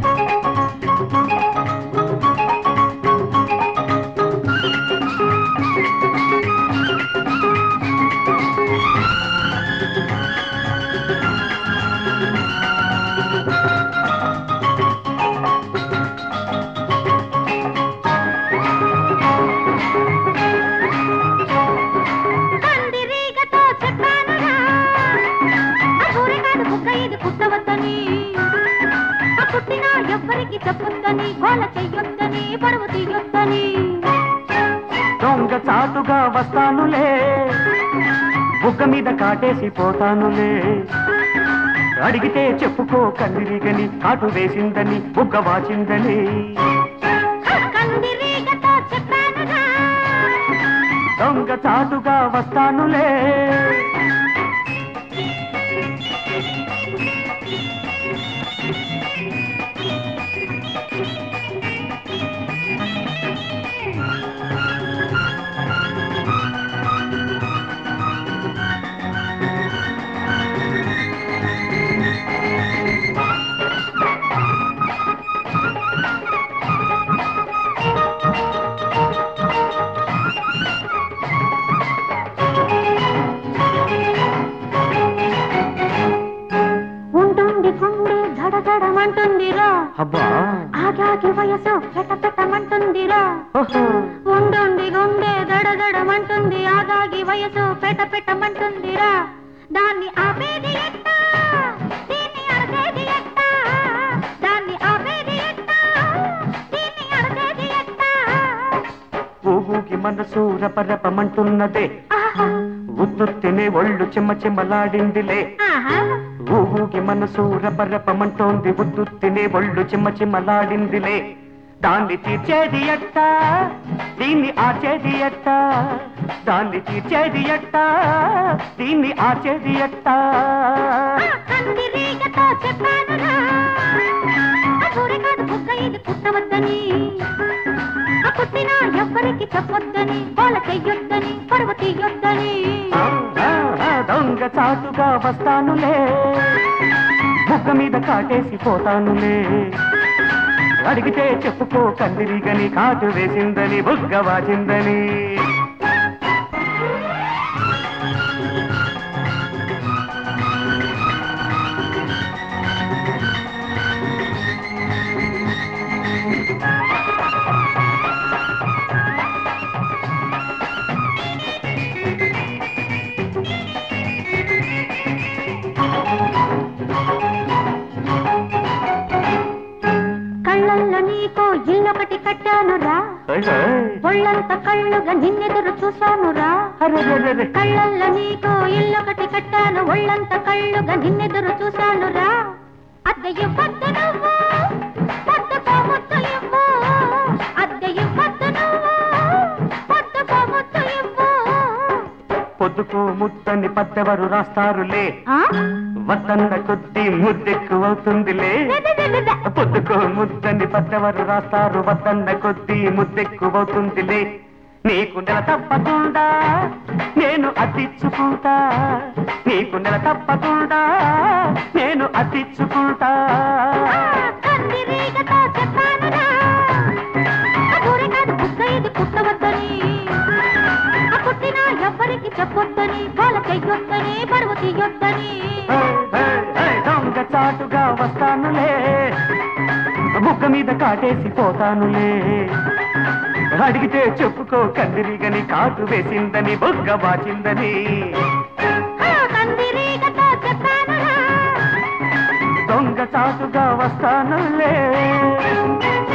కందిరీగతో చెప్పానురా ఆ ఊరే కాదు కుక్క ఇది కుట్టవద్దని ఆ పుట్టినా ఎవ్వరికి చెప్పొద్దని గోల చెయ్యొద్దని పరువు తీయొద్దని దొంగ చాటుగా వస్తానులే బుగ్గ మీద కాటేసి పోతానులే అడిగితే చెప్పుకో కందిరిగని కాటు వేసిందని బుగ్గ వాచిందని ఆ కందిరీగతో చెప్పానురా దొంగ చాటుగా వస్తానులే ఉంటుండి గుండె దడదడమంటుందిరా అబ్బా ఆగాగి వయసు పెట్టమంటుందిరా ఓహో. ఉండుండి గుండె దడదడమంటుంది ఆగాగి వయసు పెట పెట్టమంటుందిరా దాన్ని ఆపేది ఎట్టా దీన్ని అరచేది ఎట్టా దాన్ని ఆపేది ఎట్టా దీన్ని అరచేది ఎట్టా ఊగుకి మనసు రపరపమంటున్నదే ఆహా, ఉత్తుత్తినే ఒళ్ళు చెమ్మ చెమ్మలాడిందిలే ఆహా. ఊగుకి మనసు రపరపమంటోంది ఉత్తుత్తినే ఒళ్ళు చెమ్మ చెమ్మలాడిందిలే దాన్ని తీర్చేది ఎట్టా దీన్ని ఆచేది ఎట్టా దాన్ని తీర్చేది ఎట్టా దీన్ని ఆచేది ఎట్టా ఆ కందిరీగతో చెప్పానురా ఆ ఊరే కాదు కుక్క ఇది పుట్టవద్దని ఆ పుట్టినా ఎవ్వరికి చెప్పొద్దని వాళ్ళ చెయ్యొద్దని పరువు తీయొద్దని ఆ, ఆ, ఆ, దొంగ చాటుగా వస్తానులే బుగ్గ మీద కాటేసి పోతానులే అడిగితే చెప్పుకో కందిరిగని కాటు వేసిందని బుగ్గ వాచిందని కళ్ళల్లో నీకో ఇల్లొకటి కట్టానురా ఓయ్ ఓయ్. ఒళ్ళంత కళ్ళుగా నిన్నెదురు చూశానురా అరెరెరెరె. కళ్ళల్లో నీకో ఇల్లొకటి కట్టాను ఒళ్ళంత కళ్ళుగా నిన్నెదురు చూశానురా అద్దె ఇవ్వద్దు నువ్వు పొద్దుకో ముద్దు ఇవ్వు అద్దె ఇవ్వద్దు నువ్వు పొద్దుకో ముద్దు ఇవ్వు పొద్దుకు ముద్దని పద్దెవరు రాస్తారులే ఆ? వద్దన్న కొద్దీ ముద్దెక్కువవుతుందిలే లెదెదెదెదె. పొద్దుకో ముద్దని పద్దెవరు రాస్తారు వద్దన్న కొద్దీ ముద్దెక్కువవుతుందిలే నీకు నెల తప్పకుండా నేను అతిచ్చుకుంటా నీకు నెల తప్పకుండా నేను అతిచ్చుకుంటా ఆ, కందిరీగతో చెప్పానురా ఆ ఊరే కాదు కుక్క ఇది కుట్టవద్దని ఆ పుట్టినా ఎవ్వరికి చెప్పొద్దని వాళ్ళ చెయ్యొద్దని పరువు తీయొద్దని ఏయ్, ఏయ్, ఏయ్, దొంగ చాటుగా వస్తానులే బుగ్గ మీద కాటేసి పోతానులే అడిగితే చెప్పుకో కందిరిగని కాటు వేసిందని బుగ్గ వాచిందని ఆ, కందిరీగతో చెప్పానురా దొంగ చాటుగా వస్తానులే